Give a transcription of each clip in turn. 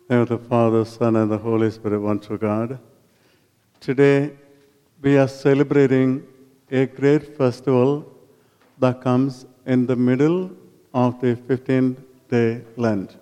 name of the Father, Son, and the Holy Spirit, one true God. Today, we are celebrating a great festival that comes in the middle of the 15th day Lent.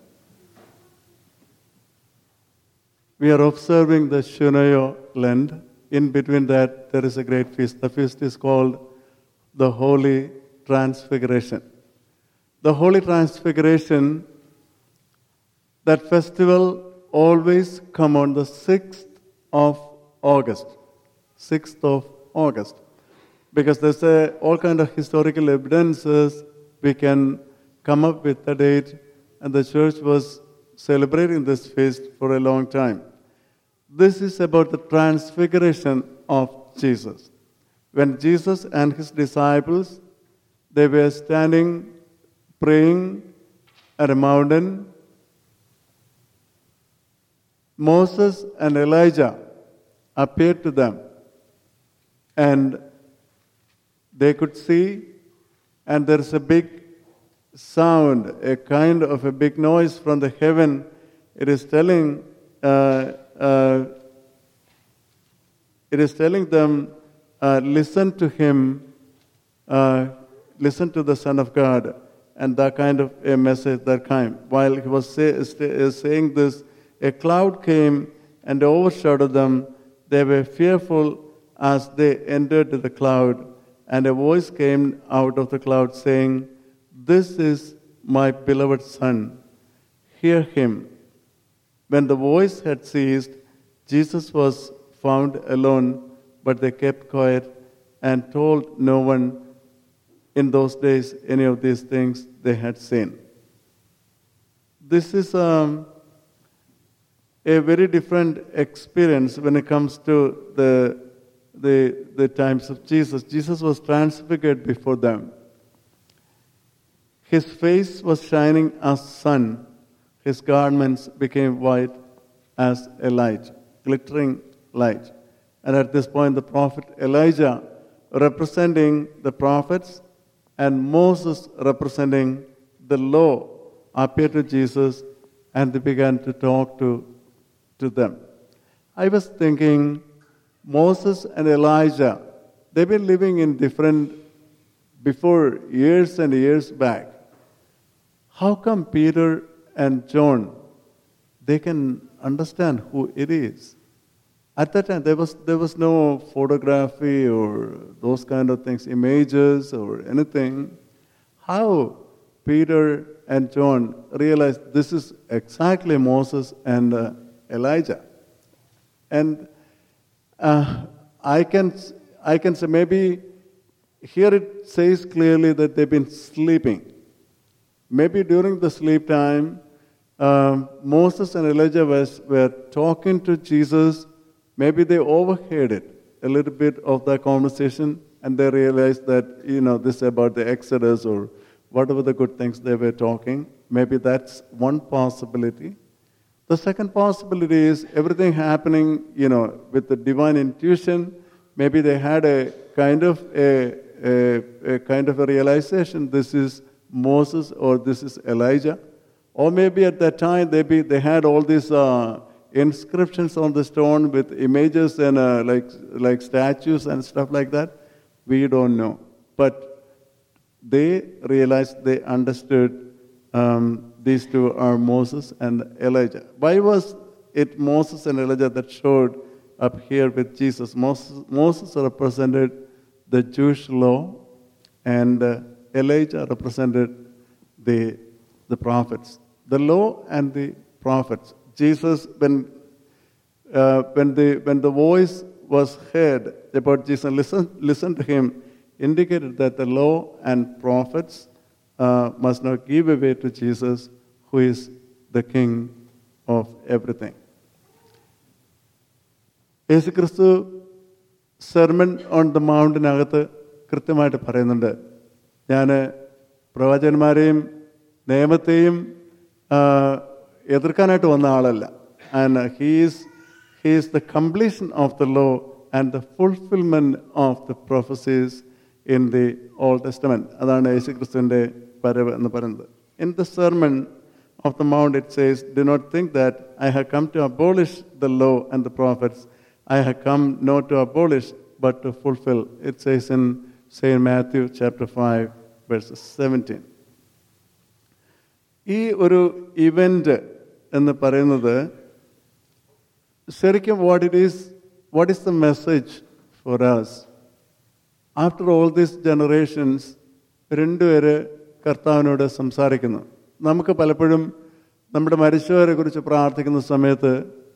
We are observing the Shunayo Lent. In between that, there is a great feast. The feast is called the Holy Transfiguration. The Holy Transfiguration, that festival always come on the 6th of August. 6th of August. Because there's a, all kind of historical evidences we can come up with the date, and the church was celebrating this feast for a long time. This is about the transfiguration of Jesus. When Jesus and his disciples they were standing praying at a mountain, Moses and Elijah appeared to them, and they could see, and there's a big sound, a kind of a big noise from the heaven. It is telling, uh, uh, it is telling them, uh, listen to him, uh, listen to the Son of God, and that kind of a message that came. While he was say, st- saying this, a cloud came and overshadowed them. They were fearful as they entered the cloud, and a voice came out of the cloud saying, This is my beloved Son. Hear him. When the voice had ceased, Jesus was found alone, but they kept quiet and told no one in those days any of these things they had seen. This is um, a very different experience when it comes to the, the, the times of Jesus. Jesus was transfigured before them. His face was shining as sun. His garments became white as a light, glittering light. And at this point, the prophet Elijah, representing the prophets, and Moses, representing the law, appeared to Jesus and they began to talk to, to them. I was thinking, Moses and Elijah, they've been living in different, before years and years back. How come Peter and John, they can understand who it is? At that time, there was, there was no photography or those kind of things, images or anything. How Peter and John realized this is exactly Moses and uh, Elijah? And uh, I, can, I can say maybe here it says clearly that they've been sleeping. Maybe during the sleep time, um, Moses and Elijah was, were talking to Jesus Maybe they overheard it, a little bit of that conversation, and they realized that, you know, this is about the Exodus or whatever the good things they were talking. Maybe that's one possibility. The second possibility is everything happening, you know, with the divine intuition. Maybe they had a kind of a, a, a kind of a realization this is Moses or this is Elijah. Or maybe at that time they, be, they had all these uh, inscriptions on the stone with images and uh, like, like statues and stuff like that? We don't know. But they realized, they understood um, these two are Moses and Elijah. Why was it Moses and Elijah that showed up here with Jesus? Moses, Moses represented the Jewish law, and uh, Elijah represented the, the prophets. The law and the prophets. Jesus, when, uh, when, the, when the voice was heard about Jesus, listen, listen to him, indicated that the law and prophets uh, must not give away to Jesus, who is the King of everything. യേശുക്രിസ്തു sermon on the മൗണ്ടിനകത്ത് കൃത്യമായിട്ട് പറയുന്നുണ്ട് ഞാൻ പ്രവാചകന്മാരെയും നിയമത്തെയും എതിർക്കാനായിട്ട് വന്ന ആളല്ല and he's he's the completion of the law and the fulfilment of the prophecies in the old testament അതാണ് യേശു ക്രിസ്തുവിൻ്റെ വരവ് എന്ന് പറയുന്നത് in the sermon of the Mount, it says, Do not think that I have come to abolish the law and the prophets. I have come not to abolish, but to fulfill. It says in St. Matthew chapter 5, verses 17. ഈ ഒരു event എന്ന് പറയുന്നത് ശരിക്കും what it is what is the message for us after all these generations രണ്ടുപേര് കർത്താവിനോട് സംസാരിക്കുന്നു നമുക്ക് പലപ്പോഴും നമ്മുടെ മരിച്ചവരെ കുറിച്ച് പ്രാർത്ഥിക്കുന്ന സമയത്ത്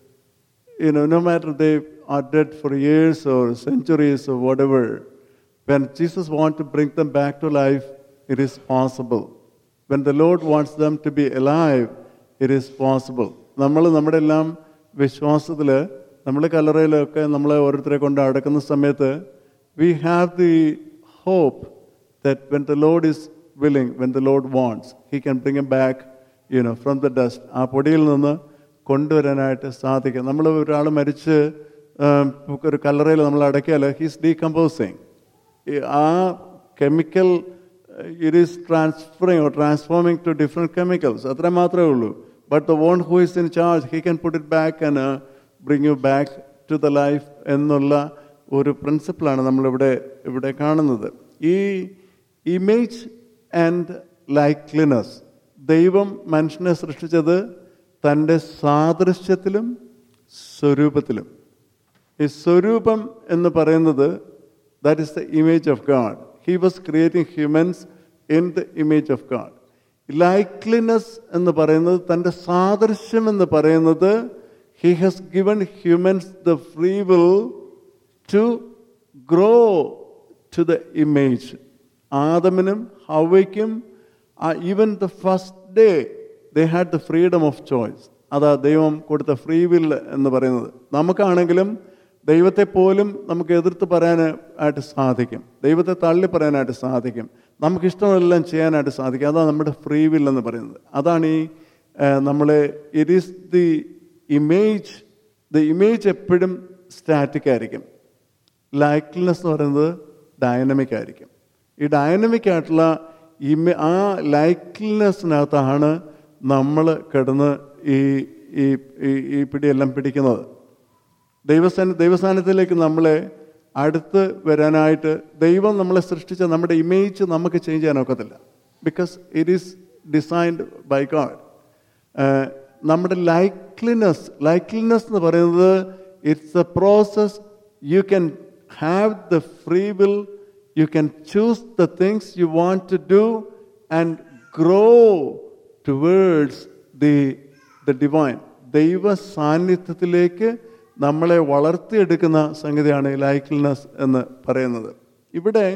you know, no matter they are dead for years or centuries or whatever, when Jesus wants to bring them back to life, it is possible. When the Lord wants them to be alive, it is possible. നമ്മൾ നമ്മുടെ എല്ലാം വിശ്വാസത്തിൽ നമ്മൾ കല്ലറയിലൊക്കെ നമ്മളെ ഓരോരുത്തരെ കൊണ്ട് അടക്കുന്ന സമയത്ത് we have the hope that when the Lord is willing, when the Lord wants, He can bring him back, you know, from the dust. ആ പൊടിയിൽ നിന്ന് കൊണ്ടുവരാനായിട്ട് സാധിക്കും നമ്മൾ ഒരാൾ മരിച്ച് ആം, ഒരു കല്ലറയിൽ നമ്മൾ അടക്കിയാൽ he's decomposing uh chemical it is transferring or transforming to different chemicals അത്ര മാത്രമേ ഉള്ളൂ but the one who is in charge he can put it back and bring you back to the life എന്നുള്ള ഒരു പ്രിൻസിപ്പിളാണ് നമ്മളിവിടെ ഇവിടെ കാണുന്നത് ഈ image and ലൈക്ലിനെസ് ദൈവം മനുഷ്യനെ സൃഷ്ടിച്ചത് തൻ്റെ സാദൃശ്യത്തിലും സ്വരൂപത്തിലും ഈ സ്വരൂപം എന്ന് പറയുന്നത് that is the image of God he was creating humans in the image of God likeliness എന്ന് പറയുന്നത് തൻ്റെ സാദൃശ്യം എന്ന് പറയുന്നത് he has given humans the free will to grow to the image ആദമിനും ഹവയ്ക്കും even the first day they had the freedom of choice അതാ ദൈവം കൊടുത്ത ഫ്രീ വിൽ എന്ന് പറയുന്നത് നമുക്കാണെങ്കിലും ദൈവത്തെ പോലും നമുക്ക് എതിർത്ത് പറയാൻ ആയിട്ട് സാധിക്കും ദൈവത്തെ തള്ളി പറയാനായിട്ട് സാധിക്കും നമുക്കിഷ്ടമെല്ലാം ചെയ്യാനായിട്ട് സാധിക്കും അതാണ് നമ്മുടെ ഫ്രീ വിൽ എന്ന് പറയുന്നത് അതാണ് ഈ ഏഹ്, നമ്മളെ it is the image the image എപ്പോഴും സ്റ്റാറ്റിക് ആയിരിക്കും ലൈക്ലിനെസ് എന്ന് പറയുന്നത് ഡൈനമിക് ആയിരിക്കും ഈ ഡൈനമിക് ആയിട്ടുള്ള ഇമ ആ ലൈക്ലിനെസ്സിനകത്താണ് നമ്മൾ കിടന്ന് ഈ ഈ ഈ- ഈ പിടിയെല്ലാം പിടിക്കുന്നത് ദൈവസ്ഥാന ദൈവസ്ഥാനത്തിലേക്ക് നമ്മളെ അടുത്ത് വരാനായിട്ട് ദൈവം നമ്മളെ സൃഷ്ടിച്ച നമ്മുടെ ഇമേജ് നമുക്ക് ചേഞ്ച് ചെയ്യാൻ ഒക്കത്തില്ല because it is designed by God നമ്മുടെ ലൈക്ലിനെസ് ലൈക്ലിനെസ് എന്ന് പറയുന്നത് it's a process you can have the free will you can choose the things you want to do and grow towards the the divine ദൈവ സാന്നിധ്യത്തിലേക്ക് നമ്മളെ വളർത്തിയെടുക്കുന്ന സംഗതിയാണ് ഈ ലൈക്ലിനെസ് എന്ന് പറയുന്നത് ഇവിടെ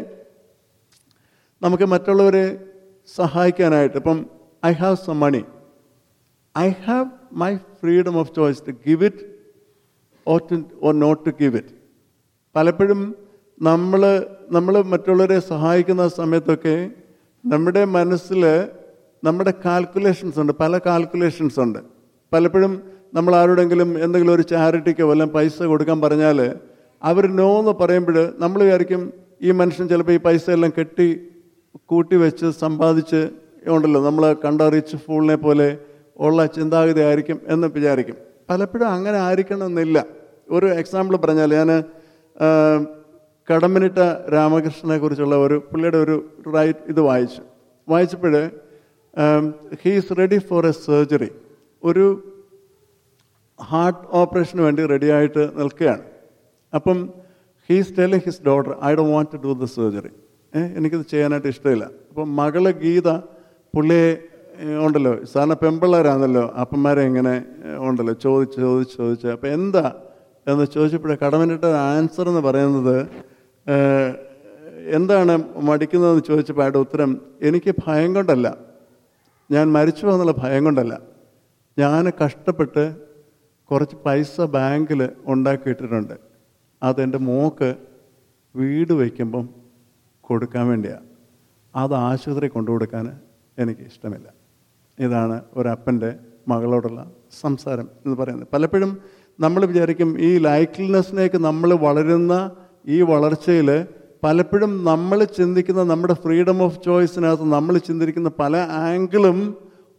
നമുക്ക് മറ്റുള്ളവരെ സഹായിക്കാനായിട്ട് ഇപ്പം I have some money I have my freedom of choice to give it or to or not to give it പലപ്പോഴും നമ്മൾ നമ്മൾ മറ്റുള്ളവരെ സഹായിക്കുന്ന സമയത്തൊക്കെ നമ്മുടെ മനസ്സിൽ നമ്മുടെ കാൽക്കുലേഷൻസ് ഉണ്ട് പല കാൽക്കുലേഷൻസ് ഉണ്ട് പലപ്പോഴും നമ്മൾ ആരോടെങ്കിലും എന്തെങ്കിലും ഒരു ചാരിറ്റിക്കോ വല്ലതും പൈസ കൊടുക്കാൻ പറഞ്ഞാൽ അവർ നോ എന്ന് പറയുമ്പോൾ നമ്മൾ വിചാരിക്കും ഈ മനുഷ്യൻ ചിലപ്പോൾ ഈ പൈസ എല്ലാം കെട്ടി കൂട്ടി വെച്ച് സമ്പാദിച്ച് ഉണ്ടല്ലോ നമ്മൾ കണ്ട റിച്ച് ഫൂളിനെ പോലെ ഉള്ള ചിന്താഗതി ആയിരിക്കും എന്ന് വിചാരിക്കും പലപ്പോഴും അങ്ങനെ ആയിരിക്കണമെന്നില്ല ഒരു എക്സാമ്പിൾ പറഞ്ഞാൽ ഞാൻ കടമ്പനിട്ട രാമകൃഷ്ണനെ കുറിച്ചുള്ള ഒരു പുള്ളിയുടെ ഒരു റൈറ്റ് ഇത് വായിച്ചു വായിച്ചപ്പോൾ he's ready for a surgery ഒരു ഹാർട്ട് ഓപ്പറേഷന് വേണ്ടി റെഡിയായിട്ട് നിൽക്കുകയാണ് അപ്പം he's telling his daughter I ഡോ want to do the surgery എനിക്കിത് ചെയ്യാനായിട്ട് ഇഷ്ടമില്ല അപ്പം മകള് ഗീത പുള്ളിയെ ഏ, ഉണ്ടല്ലോ സാധാരണ പെമ്പിള്ളേരാണല്ലോ അപ്പന്മാരെ ഇങ്ങനെ ഏ, ഉണ്ടല്ലോ ചോദിച്ച് ചോദിച്ച് ചോദിച്ച് അപ്പം എന്താ എന്ന് ചോദിച്ചപ്പോഴേ കടമനിട്ട ആൻസർ എന്ന് പറയുന്നത് ഏ, എന്താണ് മടിക്കുന്നതെന്ന് ചോദിച്ചപ്പോൾ അയാളുടെ ഉത്തരം എനിക്ക് ഭയം കൊണ്ടല്ല ഞാൻ മരിച്ചു എന്നുള്ള ഭയം കൊണ്ടല്ല ഞാൻ കഷ്ടപ്പെട്ട് കുറച്ച് പൈസ ബാങ്കിൽ ഉണ്ടാക്കിയിട്ടിട്ടുണ്ട് അതെൻ്റെ മോക്ക് വീട് വയ്ക്കുമ്പം കൊടുക്കാൻ വേണ്ടിയാണ് അത് ആശുപത്രി കൊണ്ടു കൊടുക്കാൻ എനിക്ക് ഇഷ്ടമില്ല ഇതാണ് ഒരപ്പൻ്റെ മകളോടുള്ള സംസാരം എന്ന് പറയുന്നത് പലപ്പോഴും നമ്മൾ വിചാരിക്കും ഈ ലൈക്ലിനെസ്സിലേക്ക് നമ്മൾ വളരുന്ന ഈ വളർച്ചയിൽ പലപ്പോഴും നമ്മൾ ചിന്തിക്കുന്ന നമ്മുടെ ഫ്രീഡം ഓഫ് ചോയ്സിനകത്ത് നമ്മൾ ചിന്തിക്കുന്ന പല ആംഗിളും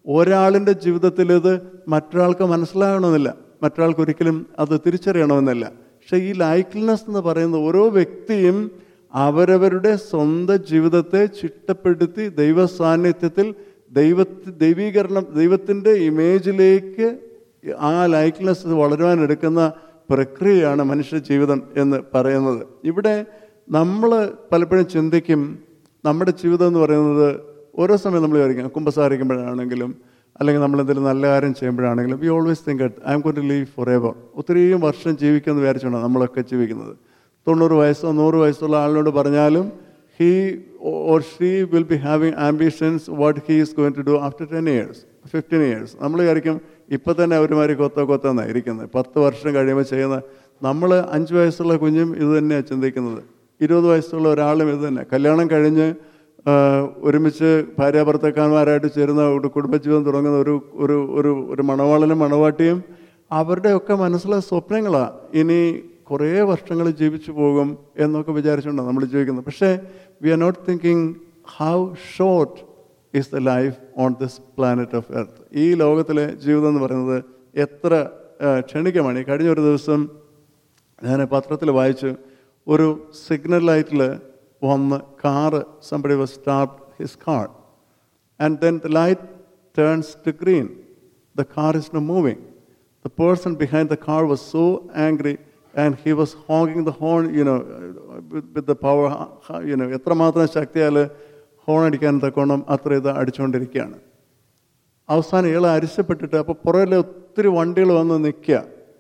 ഒരാളിൻ്റെ ജീവിതത്തിൽ ഇത് മറ്റൊരാൾക്ക് മനസ്സിലാകണമെന്നില്ല മറ്റൊരാൾക്ക് ഒരിക്കലും അത് തിരിച്ചറിയണമെന്നില്ല പക്ഷെ ഈ ലൈക്ക്നെസ് എന്ന് പറയുന്ന ഓരോ വ്യക്തിയും അവരവരുടെ സ്വന്തം ജീവിതത്തെ ചിട്ടപ്പെടുത്തി ദൈവ സാന്നിധ്യത്തിൽ ദൈവത്തി ദൈവീകരണം ദൈവത്തിൻ്റെ ഇമേജിലേക്ക് ആ ലൈക്ക്നെസ് വളരുവാൻ എടുക്കുന്ന പ്രക്രിയയാണ് മനുഷ്യ ജീവിതം എന്ന് പറയുന്നത് ഇവിടെ നമ്മൾ പലപ്പോഴും ചിന്തിക്കും നമ്മുടെ ജീവിതം എന്ന് പറയുന്നത് ഓരോ സമയം നമ്മൾ വിചാരിക്കും കുമ്പസാരിക്കുമ്പോഴാണെങ്കിലും അല്ലെങ്കിൽ നമ്മൾ എന്തെങ്കിലും നല്ല കാര്യം ചെയ്യുമ്പോഴാണെങ്കിലും we always think I'm going to live forever ഒത്തിരിയും വർഷം ജീവിക്കുമെന്ന് വിചാരിച്ചുകൊണ്ടാണ് നമ്മളൊക്കെ ജീവിക്കുന്നത് തൊണ്ണൂറ് വയസ്സോ നൂറ് വയസ്സുള്ള ആളിനോട് പറഞ്ഞാലും he or she will be having ambitions what he is going to do after ten years fifteen years നമ്മൾ വിചാരിക്കും ഇപ്പം തന്നെ ഒരുമാതിരി കൊത്ത കൊത്തെന്നാണ് ഇരിക്കുന്നത് പത്ത് വർഷം കഴിയുമ്പോൾ ചെയ്യുന്ന നമ്മൾ അഞ്ച് വയസ്സുള്ള കുഞ്ഞും ഇത് തന്നെയാണ് ചിന്തിക്കുന്നത് ഇരുപത് വയസ്സുള്ള ഒരാളും ഇത് തന്നെ കല്യാണം കഴിഞ്ഞ് ആ, ഒരുമിച്ച് ഭാര്യ ഭർത്താക്കന്മാരായിട്ട് ചേരുന്ന ഒരു കുടുംബജീവിതം തുടങ്ങുന്ന ഒരു ഒരു ഒരു ഒരു മണവാളനും മണവാട്ടിയും അവരുടെയൊക്കെ മനസ്സിലെ സ്വപ്നങ്ങളാണ് ഇനി കുറേ വർഷങ്ങൾ ജീവിച്ചു പോകും എന്നൊക്കെ വിചാരിച്ചുകൊണ്ടാണ് നമ്മൾ ജീവിക്കുന്നത് പക്ഷേ we are not thinking how short is the life on this planet of earth ഈ ലോകത്തിലെ ജീവിതം എന്ന് പറയുന്നത് എത്ര ആ, ക്ഷണികമാണ് ഈ കഴിഞ്ഞ ഒരു ദിവസം ഞാൻ പത്രത്തിൽ വായിച്ചു ഒരു സിഗ്നൽ ലൈറ്റിൽ വന്ന് car somebody was start his car and then the light turns to green the car is no moving the person behind the car was so angry and he was ഹോങ്ങിങ് the horn you know with the power you know എത്രമാത്രം ശക്തിയാൽ horn അടിക്കാൻ തക്കോണം അത്ര ഇത് അടിച്ചുകൊണ്ടിരിക്കുകയാണ് അവസാനം ഇയാൾ അരിശപ്പെട്ടിട്ട് അപ്പോൾ പുറകിൽ ഒത്തിരി വണ്ടികൾ വന്ന് നിൽക്കുക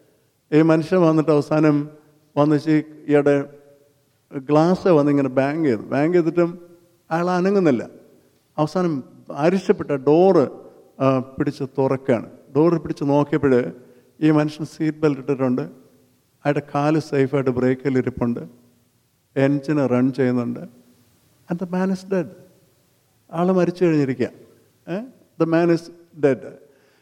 ഈ മനുഷ്യൻ വന്നിട്ട് അവസാനം വന്ന് വെച്ച് ഇയാളുടെ ഗ്ലാസ് വന്ന് ഇങ്ങനെ ബാങ്ക് ചെയ്തു ബാങ്ക് ചെയ്തിട്ടും അയാൾ അനങ്ങുന്നില്ല അവസാനം അരിശപ്പെട്ട ഡോറ് പിടിച്ച് തുറക്കുകയാണ് ഡോറ് പിടിച്ച് നോക്കിയപ്പോൾ ഈ മനുഷ്യൻ സീറ്റ് ബെൽറ്റ് ഇട്ടിട്ടുണ്ട് അയാളുടെ കാല് സേഫായിട്ട് ബ്രേക്കിൽ ഇരിപ്പുണ്ട് എൻജിന് റൺ ചെയ്യുന്നുണ്ട് and the man is dead ആൾ മരിച്ചു കഴിഞ്ഞിരിക്കുക ദ മാൻ ഇസ് ഡെഡ്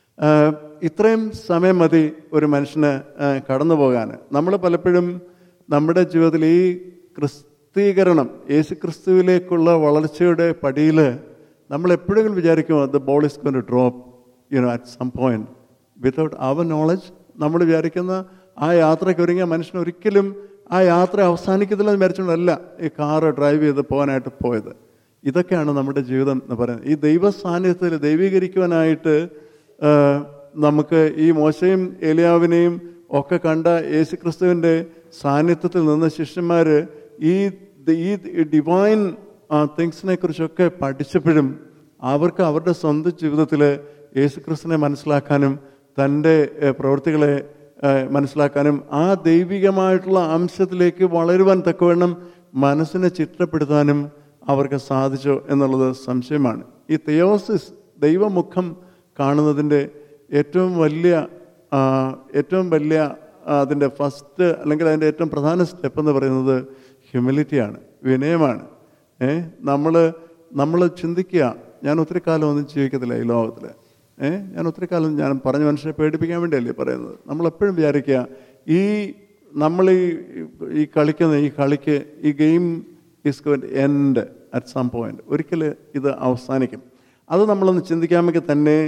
ഇത്രയും സമയം മതി ഒരു മനുഷ്യന് ആ, കടന്നു പോകാൻ നമ്മൾ പലപ്പോഴും നമ്മുടെ ജീവിതത്തിൽ ഈ ക്രിസ്തീകരണം യേശു ക്രിസ്തുവിലേക്കുള്ള വളർച്ചയുടെ പടിയിൽ നമ്മൾ എപ്പോഴെങ്കിലും വിചാരിക്കും the ball is gone to drop you know at some point without our knowledge നമ്മൾ വിചാരിക്കുന്ന ആ യാത്രയ്ക്ക് ഒരുങ്ങിയ മനുഷ്യൻ ഒരിക്കലും ആ യാത്ര അവസാനിക്കത്തില്ലെന്ന് വിചാരിച്ചുകൊണ്ടല്ല ഈ കാറ് ഡ്രൈവ് ചെയ്ത് പോകാനായിട്ട് പോയത് ഇതൊക്കെയാണ് നമ്മുടെ ജീവിതം എന്ന് പറയുന്നത് ഈ ദൈവ സാന്നിധ്യത്തിൽ ദൈവീകരിക്കുവാനായിട്ട് ആ, നമുക്ക് ഈ മോശയും ഏലിയാവിനെയും ഒക്കെ കണ്ട യേശു ക്രിസ്തുവിൻ്റെ സാന്നിധ്യത്തിൽ നിന്ന് ശിഷ്യന്മാർ ഈ ഈ ഡിവൈൻ തിങ്സിനെ കുറിച്ചൊക്കെ പഠിച്ചപ്പോഴും അവർക്ക് അവരുടെ സ്വന്തം ജീവിതത്തിൽ യേശു ക്രിസ്തുവിനെ മനസ്സിലാക്കാനും തൻ്റെ ഏഹ്, പ്രവൃത്തികളെ ഏഹ്, മനസ്സിലാക്കാനും ആ ദൈവികമായിട്ടുള്ള അംശത്തിലേക്ക് വളരുവാൻ തക്കവണ്ണം മനസ്സിനെ ചിട്ടപ്പെടുത്താനും അവർക്ക് സാധിച്ചു എന്നുള്ളത് സംശയമാണ് ഈ തെയോസിസ് ദൈവമുഖം കാണുന്നതിൻ്റെ ഏറ്റവും വലിയ ആ, ഏറ്റവും വലിയ ആ, അതിൻ്റെ ഫസ്റ്റ് അല്ലെങ്കിൽ അതിൻ്റെ ഏറ്റവും പ്രധാന സ്റ്റെപ്പ് എന്ന് പറയുന്നത് ഹ്യൂമിലിറ്റിയാണ് വിനയമാണ് ഏ നമ്മൾ നമ്മൾ ചിന്തിക്കുക ഞാൻ ഒത്തിരി കാലം ഒന്നും ജീവിക്കത്തില്ല ഈ ലോകത്തിൽ ഏ ഞാൻ ഒത്തിരി കാലം ഞാൻ പറഞ്ഞ മനുഷ്യനെ പേടിപ്പിക്കാൻ വേണ്ടിയല്ലേ പറയുന്നത് നമ്മൾ എപ്പോഴും വിചാരിക്കുക ഈ നമ്മൾ ഈ ഈ കളിക്കുന്ന ഈ കളിക്ക് ഈ game is going end at some point ഒരിക്കൽ ഇത് അവസാനിക്കും അത് നമ്മളൊന്ന് ചിന്തിക്കാമെങ്കിൽ തന്നെ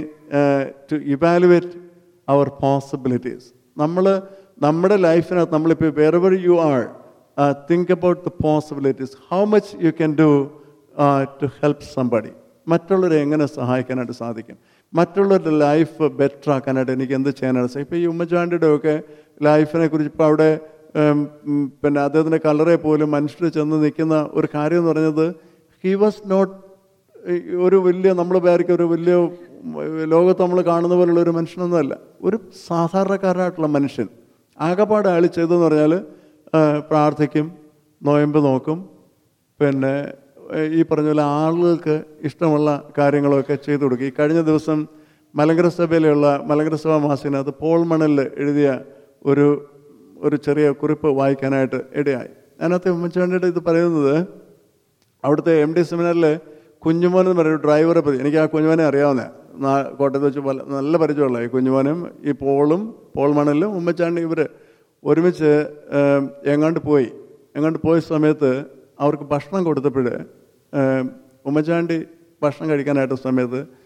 ടു ഇവാലുവേറ്റ് അവർ പോസിബിലിറ്റീസ് നമ്മൾ നമ്മുടെ ലൈഫിനകത്ത് നമ്മളിപ്പോൾ wherever you are think about the possibilities how much you can do to help somebody മറ്റുള്ളവരെ എങ്ങനെ സഹായിക്കാനായിട്ട് സാധിക്കും മറ്റുള്ളവരുടെ ലൈഫ് ബെറ്റർ ആക്കാനായിട്ട് എനിക്ക് എന്ത് ചെയ്യാനായിട്ട് സാധിക്കും ഇപ്പോൾ ഈ ഉമ്മൻചാണ്ടിയുടെ ഒക്കെ ലൈഫിനെ കുറിച്ച് ഇപ്പോൾ അവിടെ ഉം, ഉം, പിന്നെ അദ്ദേഹത്തിൻ്റെ കളറെ പോലും മനുഷ്യർ ചെന്ന് നിൽക്കുന്ന ഒരു കാര്യം എന്ന് പറഞ്ഞത് ഹി വാസ് നോട്ട് ഒരു വലിയ നമ്മൾ പേർക്ക് ഒരു വലിയ ലോകത്ത് നമ്മൾ കാണുന്ന പോലുള്ള ഒരു മനുഷ്യനൊന്നുമല്ല ഒരു സാധാരണക്കാരനായിട്ടുള്ള മനുഷ്യൻ ആകപ്പാട് അയാൾ ചെയ്തതെന്ന് പറഞ്ഞാൽ ആ, പ്രാർത്ഥിക്കും നോയമ്പ് നോക്കും പിന്നെ ഏ, ഈ പറഞ്ഞ പോലെ ആളുകൾക്ക് ഇഷ്ടമുള്ള കാര്യങ്ങളൊക്കെ ചെയ്തു കൊടുക്കും ഈ കഴിഞ്ഞ ദിവസം മലങ്കര സഭയിലുള്ള മലങ്കര സഭ മാസികനകത്ത് പോൾ മണലിൽ എഴുതിയ ഒരു ഒരു ചെറിയ കുറിപ്പ് വായിക്കാനായിട്ട് ഇടയായി അതിനകത്ത് ഉമ്മൻചാണ്ടിയുടെ ഇത് പറയുന്നത് അവിടുത്തെ എം ഡി സെമിനാറിൽ കുഞ്ഞുമോൻ എന്ന് പറയുന്ന ഡ്രൈവറെ പറ്റി എനിക്ക് ആ കുഞ്ഞുമോനെ അറിയാവുന്ന കോട്ടയത്ത് വെച്ച് പല നല്ല പരിചയമുള്ള ഈ കുഞ്ഞുമോനും ഈ പോളും പോൾ മണലും ഉമ്മച്ചാണ്ടി ഇവർ ഒരുമിച്ച് ഏം, എങ്ങാണ്ട് പോയി എങ്ങാണ്ട് പോയ സമയത്ത് അവർക്ക് ഭക്ഷണം കൊടുത്തപ്പോൾ ഉമ്മച്ചാണ്ടി ഭക്ഷണം കഴിക്കാനായിട്ട് സമയത്ത്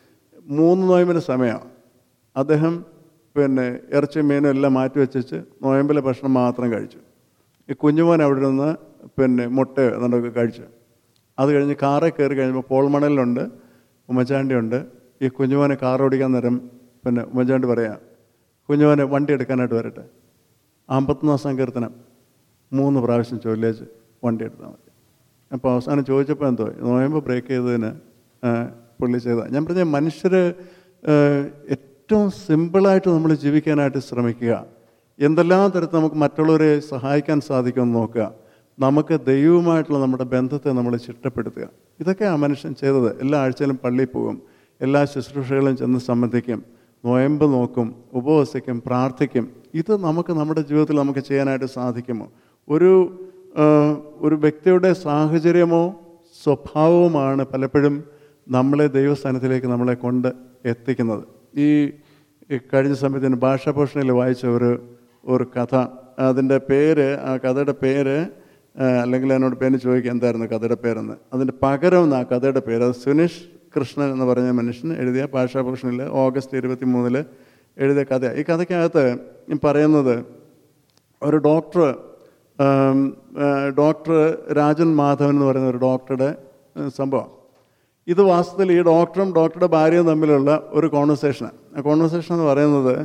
മൂന്ന് നോയമ്പിന് സമയമാണ് അദ്ദേഹം പിന്നെ ഇറച്ചി മീനും എല്ലാം മാറ്റി വെച്ചിട്ട് നോയമ്പിലെ ഭക്ഷണം മാത്രം കഴിച്ചു ഈ കുഞ്ഞുമോൻ അവിടെ നിന്ന് പിന്നെ മുട്ട എന്നൊക്കെ കഴിച്ചു അത് കഴിഞ്ഞ് കാറിൽ കയറി കഴിയുമ്പോൾ പോൾമണലിലുണ്ട് ഉമ്മച്ചാണ്ടി ഉണ്ട് ഈ കുഞ്ഞുമോനെ കാർ ഓടിക്കാൻ നേരം പിന്നെ ഉമ്മച്ചാണ്ടി പറയാം കുഞ്ഞുമോനെ വണ്ടി എടുക്കാനായിട്ട് വരട്ടെ അമ്പത്തൊന്നാം സങ്കീർത്തനം മൂന്ന് പ്രാവശ്യം ചൊല്ലിച്ച് വണ്ടി എടുത്താൽ മതി അപ്പോൾ അവസാനം ചോദിച്ചപ്പോൾ എന്തോ നോയമ്പ് ബ്രേക്ക് ചെയ്തതിന് ആ, പുള്ളി ചെയ്ത ഞാൻ പറഞ്ഞ മനുഷ്യർ ഏറ്റവും സിമ്പിളായിട്ട് നമ്മൾ ജീവിക്കാനായിട്ട് ശ്രമിക്കുക എന്തെല്ലാം തരത്തിൽ നമുക്ക് മറ്റുള്ളവരെ സഹായിക്കാൻ സാധിക്കുമെന്ന് നോക്കുക നമുക്ക് ദൈവവുമായിട്ടുള്ള നമ്മുടെ ബന്ധത്തെ നമ്മൾ ചിട്ടപ്പെടുത്തുക ഇതൊക്കെ ആ മനുഷ്യൻ ചെയ്തത് എല്ലാ ആഴ്ചയിലും പള്ളിയിൽ പോകും എല്ലാ ശുശ്രൂഷകളും ചെന്ന് സംബന്ധിക്കും നോയമ്പ് നോക്കും ഉപവസിക്കും പ്രാർത്ഥിക്കും ഇത് നമുക്ക് നമ്മുടെ ജീവിതത്തിൽ നമുക്ക് ചെയ്യാനായിട്ട് സാധിക്കുമോ ഒരു ആ, ഒരു വ്യക്തിയുടെ സാഹചര്യമോ സ്വഭാവവുമാണ് പലപ്പോഴും നമ്മളെ ദൈവസ്ഥാനത്തിലേക്ക് നമ്മളെ കൊണ്ട് എത്തിക്കുന്നത് ഈ ഈ കഴിഞ്ഞ സമയത്തിന് ഭാഷാഭൂഷണിൽ വായിച്ച ഒരു ഒരു കഥ അതിൻ്റെ പേര് ആ കഥയുടെ പേര് ആ, അല്ലെങ്കിൽ എന്നോട് പേര് ചോദിക്കുക എന്തായിരുന്നു കഥയുടെ പേരെന്ന് അതിൻ്റെ പകരം എന്ന് ആ കഥയുടെ പേര് അത് സുനിഷ് കൃഷ്ണൻ എന്ന് പറഞ്ഞ മനുഷ്യൻ എഴുതിയ ഭാഷാഭൂഷണിൽ ഓഗസ്റ്റ് ഇരുപത്തി മൂന്നില് എഴുതിയ കഥ ഈ കഥയ്ക്കകത്ത് ഈ പറയുന്നത് ഒരു ഡോക്ടർ ആം, ആ, ഡോക്ടർ രാജൻ മാധവൻ എന്ന് പറയുന്ന ഒരു ഡോക്ടറുടെ ആ, സംഭവം ഇത് വാസ്തവത്തിൽ ഈ ഡോക്ടറും ഡോക്ടറുടെ ഭാര്യയും തമ്മിലുള്ള ഒരു കോൺവെർസേഷനാണ് ആ കോൺവെർസേഷൻ എന്ന് പറയുന്നത്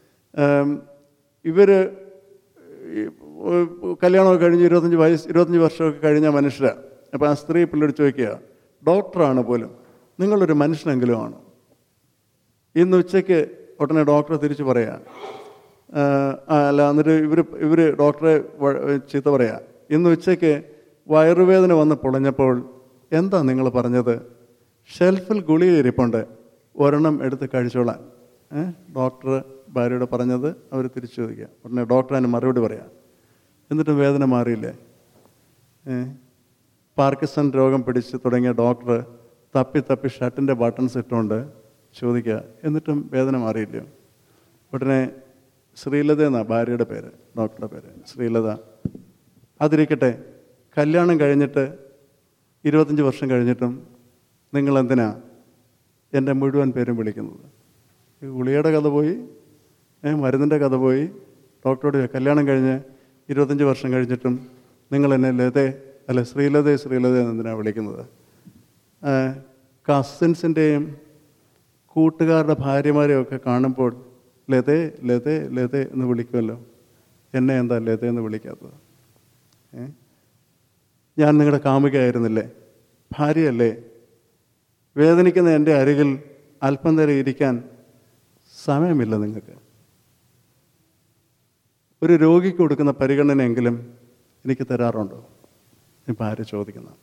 ഇവർ കല്യാണമൊക്കെ കഴിഞ്ഞ് ഇരുപത്തഞ്ച് വയസ്സ് ഇരുപത്തഞ്ച് വർഷമൊക്കെ കഴിഞ്ഞ മനുഷ്യരാണ് അപ്പോൾ ആ സ്ത്രീ പിള്ളേർ ചോദിക്കുക ഡോക്ടറാണ് പോലും നിങ്ങളൊരു മനുഷ്യനെങ്കിലും ആണോ ഇന്ന് ഉച്ചയ്ക്ക് ഉടനെ ഡോക്ടറെ തിരിച്ചു പറയാ ആ, ആ, അല്ല എന്നിട്ട് ഇവർ ഇവർ ഡോക്ടറെ വ- ചീത്ത പറയാ ഇന്ന് ഉച്ചയ്ക്ക് വയറുവേദന വന്ന് പൊളഞ്ഞപ്പോൾ എന്താ നിങ്ങൾ പറഞ്ഞത് ഷെൽഫിൽ ഗുളിക ഇരിപ്പുണ്ട് ഒരെണ്ണം എടുത്ത് കഴിച്ചോളാൻ ഏ ഡോക്ടർ ഭാര്യയോട് പറഞ്ഞത് അവർ തിരിച്ചു ചോദിക്കുക ഉടനെ ഡോക്ടർ അതിന് മറുപടി പറയാം എന്നിട്ടും വേദന മാറിയില്ലേ ഏ പാർക്കിസൺ രോഗം പിടിച്ച് തുടങ്ങിയ ഡോക്ടർ തപ്പി തപ്പി ഷർട്ടിൻ്റെ ബട്ടൺസ് ഇട്ടുകൊണ്ട് ചോദിക്കുക എന്നിട്ടും വേദന മാറിയില്ലയോ ഉടനെ ശ്രീലത എന്നാ ഭാര്യയുടെ പേര് ഡോക്ടറുടെ പേര് ശ്രീലത അതിരിക്കട്ടെ കല്യാണം കഴിഞ്ഞിട്ട് ഇരുപത്തഞ്ച് വർഷം കഴിഞ്ഞിട്ടും നിങ്ങൾ എന്തിനാ എൻ്റെ മുഴുവൻ പേരും വിളിക്കുന്നത് ഈ ഗുളിയുടെ കഥ പോയി ഏ മരുന്നിൻ്റെ കഥ പോയി ഡോക്ടറോട് ചോദിച്ചു, കല്യാണം കഴിഞ്ഞ് ഇരുപത്തഞ്ച് വർഷം കഴിഞ്ഞിട്ടും നിങ്ങൾ എന്നെ ലതേ അല്ല ശ്രീലതേ ശ്രീലതേ എന്തിനാണ് വിളിക്കുന്നത് കസിൻസിൻ്റെയും കൂട്ടുകാരുടെ ഭാര്യമാരെയും ഒക്കെ കാണുമ്പോൾ ലതേ ലതേ ലതേ എന്ന് വിളിക്കുമല്ലോ എന്നെ എന്താ ലതേ എന്ന് വിളിക്കാത്തത് ഏ ഞാൻ നിങ്ങളുടെ കാമുകയായിരുന്നില്ലേ ഭാര്യയല്ലേ വേദനിക്കുന്ന എൻ്റെ അരികിൽ അല്പം നേരം ഇരിക്കാൻ സമയമില്ല നിങ്ങൾക്ക് ഒരു രോഗിക്ക് കൊടുക്കുന്ന പരിഗണനയെങ്കിലും എനിക്ക് തരാറുണ്ടോ ഇപ്പം ആര് ചോദിക്കുന്ന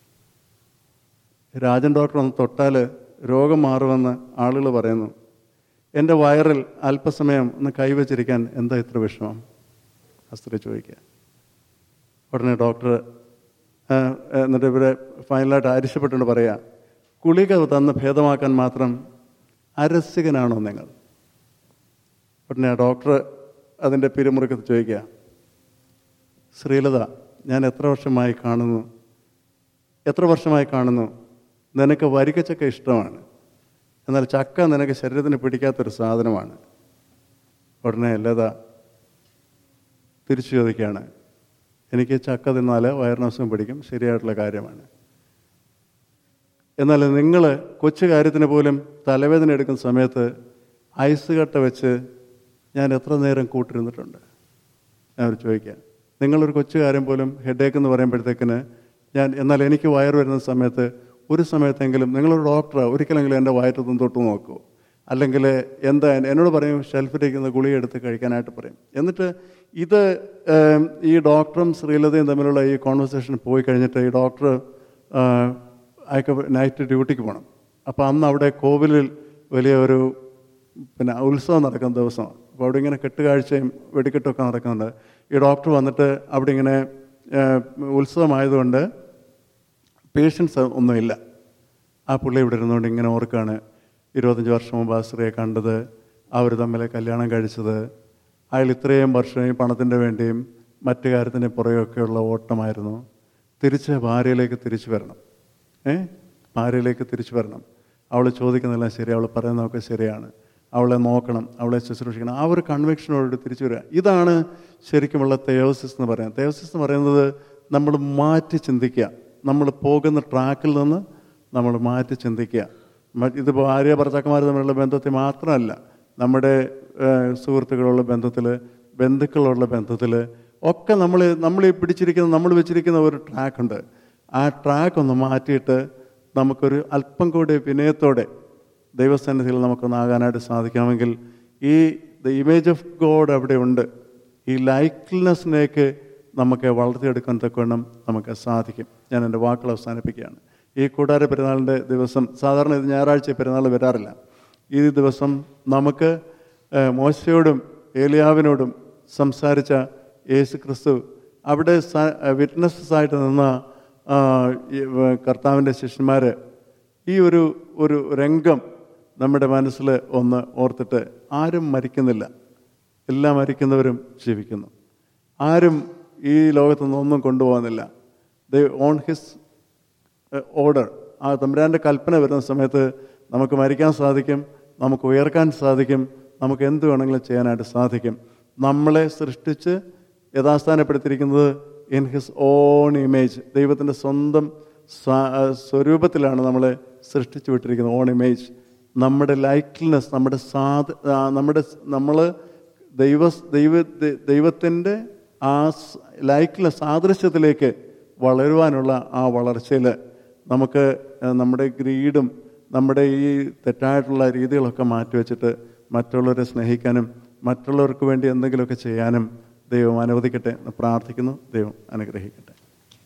രാജൻ ഡോക്ടർ ഒന്ന് തൊട്ടാൽ രോഗം മാറുമെന്ന് ആളുകൾ പറയുന്നു എൻ്റെ വയറിൽ അല്പസമയം ഒന്ന് കൈവച്ചിരിക്കാൻ എന്താ ഇത്ര വിഷമം ആ സ്ത്രീ ചോദിക്കുക ഉടനെ ഡോക്ടർ ആ, എന്നിട്ട് ഇവരെ ഫൈനലായിട്ട് ആവശ്യപ്പെട്ടുകൊണ്ട് പറയാ ഗുളിക തന്ന് ഭേദമാക്കാൻ മാത്രം അരസികനാണോ നിങ്ങൾ ഉടനെ ആ ഡോക്ടർ അതിൻ്റെ പിരിമുറുക്കത്ത് ചോദിക്കുക ശ്രീലത ഞാൻ എത്ര വർഷമായി കാണുന്നു എത്ര വർഷമായി കാണുന്നു നിനക്ക് വരിക്കച്ചക്ക ഇഷ്ടമാണ് എന്നാൽ ചക്ക നിനക്ക് ശരീരത്തിന് പിടിക്കാത്തൊരു സാധനമാണ് ഉടനെ ലത തിരിച്ചു ചോദിക്കുകയാണ് എനിക്ക് ചക്ക തിന്നാൽ വയറിനസുഖം പിടിക്കും ശരിയായിട്ടുള്ള കാര്യമാണ് എന്നാൽ നിങ്ങൾ കൊച്ചു കാര്യത്തിന് പോലും തലവേദന എടുക്കുന്ന സമയത്ത് ഐസ് കട്ട വെച്ച് ഞാൻ എത്ര നേരം കൂട്ടിരുന്നിട്ടുണ്ട് ഞാൻ അവർ ചോദിക്കാം നിങ്ങളൊരു കൊച്ചു കാര്യം പോലും ഹെഡേക്ക് എന്ന് പറയുമ്പോഴത്തേക്കിന് ഞാൻ എന്നാൽ എനിക്ക് വയറ് വരുന്ന സമയത്ത് ഒരു സമയത്തെങ്കിലും നിങ്ങളൊരു ഡോക്ടറാണ് ഒരിക്കലെങ്കിലും എൻ്റെ വയറ്റത്തും തൊട്ട് നോക്കൂ അല്ലെങ്കിൽ എന്താ എന്നോട് പറയും ഷെൽഫിലിരിക്കുന്ന ഗുളിക എടുത്ത് കഴിക്കാനായിട്ട് പറയും എന്നിട്ട് ഇത് ഏം, ഈ ഡോക്ടറും ശ്രീലതയും തമ്മിലുള്ള ഈ കോൺവെർസേഷൻ പോയി കഴിഞ്ഞിട്ട് ഈ ഡോക്ടർ അയക്ക നൈറ്റ് ഡ്യൂട്ടിക്ക് പോകണം അപ്പോൾ അന്ന് അവിടെ കോവിലിൽ വലിയ ഒരു പിന്നെ ഉത്സവം നടക്കുന്ന ദിവസമാണ് അപ്പോൾ അവിടെ ഇങ്ങനെ കെട്ടുകാഴ്ചയും വെടിക്കെട്ടൊക്കെ നടക്കുന്നുണ്ട് ഈ ഡോക്ടർ വന്നിട്ട് അവിടെ ഇങ്ങനെ ഏഹ്, ഉത്സവമായതുകൊണ്ട് പേഷ്യൻസ് ഒന്നുമില്ല ആ പുള്ളി ഇവിടെ ഇരുന്നുകൊണ്ട് ഇങ്ങനെ ഓർക്കാണ് ഇരുപത്തഞ്ച് വർഷം മുമ്പ് ആ സ്ത്രീയെ കണ്ടത് അവർ തമ്മിൽ കല്യാണം കഴിച്ചത് അയാൾ ഇത്രയും വർഷം ഈ പണത്തിൻ്റെ വേണ്ടിയും മറ്റു കാര്യത്തിൻ്റെ പുറകെയൊക്കെയുള്ള ഓട്ടമായിരുന്നു തിരിച്ച് ഭാര്യയിലേക്ക് തിരിച്ചു വരണം ഏ ഭാര്യയിലേക്ക് തിരിച്ചു വരണം അവൾ ചോദിക്കുന്നില്ല ശരി അവൾ പറയുന്നതൊക്കെ ശരിയാണ് അവളെ നോക്കണം അവളെ ശുശ്രൂഷിക്കണം ആ ഒരു കൺവെക്ഷനോട് തിരിച്ചു വരിക ഇതാണ് ശരിക്കുമുള്ള തെയോസിസ് എന്ന് പറയുന്നത് തെയോസിസ് എന്ന് പറയുന്നത് നമ്മൾ മാറ്റി ചിന്തിക്കുക നമ്മൾ പോകുന്ന ട്രാക്കിൽ നിന്ന് നമ്മൾ മാറ്റി ചിന്തിക്കുക മ- ഇത് ഭാര്യ ഭർത്താക്കന്മാർ തമ്മിലുള്ള ബന്ധത്തിൽ മാത്രമല്ല നമ്മുടെ ഏഹ്, സുഹൃത്തുക്കളുള്ള ബന്ധത്തിൽ ബന്ധുക്കളുള്ള ബന്ധത്തിൽ ഒക്കെ നമ്മൾ നമ്മൾ ഈ പിടിച്ചിരിക്കുന്ന നമ്മൾ വെച്ചിരിക്കുന്ന ഒരു ട്രാക്കുണ്ട് ആ ട്രാക്ക് ഒന്ന് മാറ്റിയിട്ട് നമുക്കൊരു അല്പം കൂടി വിനയത്തോടെ ദൈവസന്നിധിയിൽ നമുക്കൊന്നാകാനായിട്ട് സാധിക്കാമെങ്കിൽ ഈ ദ ഇമേജ് ഓഫ് ഗോഡ് അവിടെ ഉണ്ട് ഈ ലൈക്ക്നെസ്സിനേക്ക് നമുക്ക് വളർത്തിയെടുക്കാൻ തക്കവണ്ണം നമുക്ക് സാധിക്കും ഞാൻ എൻ്റെ വാക്കുകൾ അവസാനിപ്പിക്കുകയാണ് ഈ കൂടാര പെരുന്നാളിൻ്റെ ദിവസം സാധാരണ ഇത് ഞായറാഴ്ച പെരുന്നാൾ വരാറില്ല ഈ ദിവസം നമുക്ക് ഏഹ്, മോശയോടും ഏലിയാവിനോടും സംസാരിച്ച യേശു ക്രിസ്തു അവിടെ വിറ്റ്നസ്സസ് ആയിട്ട് നിന്ന ആ, ഈ, ഏഹ്, കർത്താവിൻ്റെ ശിഷ്യന്മാർ ഈ ഒരു ഒരു രംഗം നമ്മുടെ മനസ്സിൽ ഒന്ന് ഓർത്തിട്ട് ആരും മരിക്കുന്നില്ല എല്ലാ മരിക്കുന്നവരും ജീവിക്കുന്നു ആരും ഈ ലോകത്തുനിന്ന് ഒന്നും കൊണ്ടുപോകുന്നില്ല ദ ഓൺ ഹിസ് ഓർഡർ ആ തമ്പുരാൻ്റെ കൽപ്പന വരുന്ന സമയത്ത് നമുക്ക് മരിക്കാൻ സാധിക്കും നമുക്ക് ഉയർക്കാൻ സാധിക്കും നമുക്ക് എന്ത് വേണമെങ്കിലും ചെയ്യാനായിട്ട് സാധിക്കും നമ്മളെ സൃഷ്ടിച്ച് യഥാസ്ഥാനപ്പെടുത്തിയിരിക്കുന്നത് ഇൻ ഹിസ് ഓൺ ഇമേജ് ദൈവത്തിൻ്റെ സ്വന്തം സ്വ- ആ, സ്വരൂപത്തിലാണ് നമ്മളെ സൃഷ്ടിച്ചു വിട്ടിരിക്കുന്നത് ഓൺ ഇമേജ് നമ്മുടെ ലൈക്ക്നെസ് നമ്മുടെ സാധ ആ, നമ്മുടെ നമ്മൾ ദൈവ ദൈവ ദൈവത്തിൻ്റെ ആ ലൈക്കിലെ സാദൃശ്യത്തിലേക്ക് വളരുവാനുള്ള ആ വളർച്ചയിൽ നമുക്ക് ഏഹ്, നമ്മുടെ ഗ്രീഡും നമ്മുടെ ഈ തെറ്റായിട്ടുള്ള രീതികളൊക്കെ മാറ്റിവെച്ചിട്ട് മറ്റുള്ളവരെ സ്നേഹിക്കാനും മറ്റുള്ളവർക്ക് വേണ്ടി എന്തെങ്കിലുമൊക്കെ ചെയ്യാനും ദൈവം അനുവദിക്കട്ടെ എന്ന് പ്രാർത്ഥിക്കുന്നു ദൈവം അനുഗ്രഹിക്കട്ടെ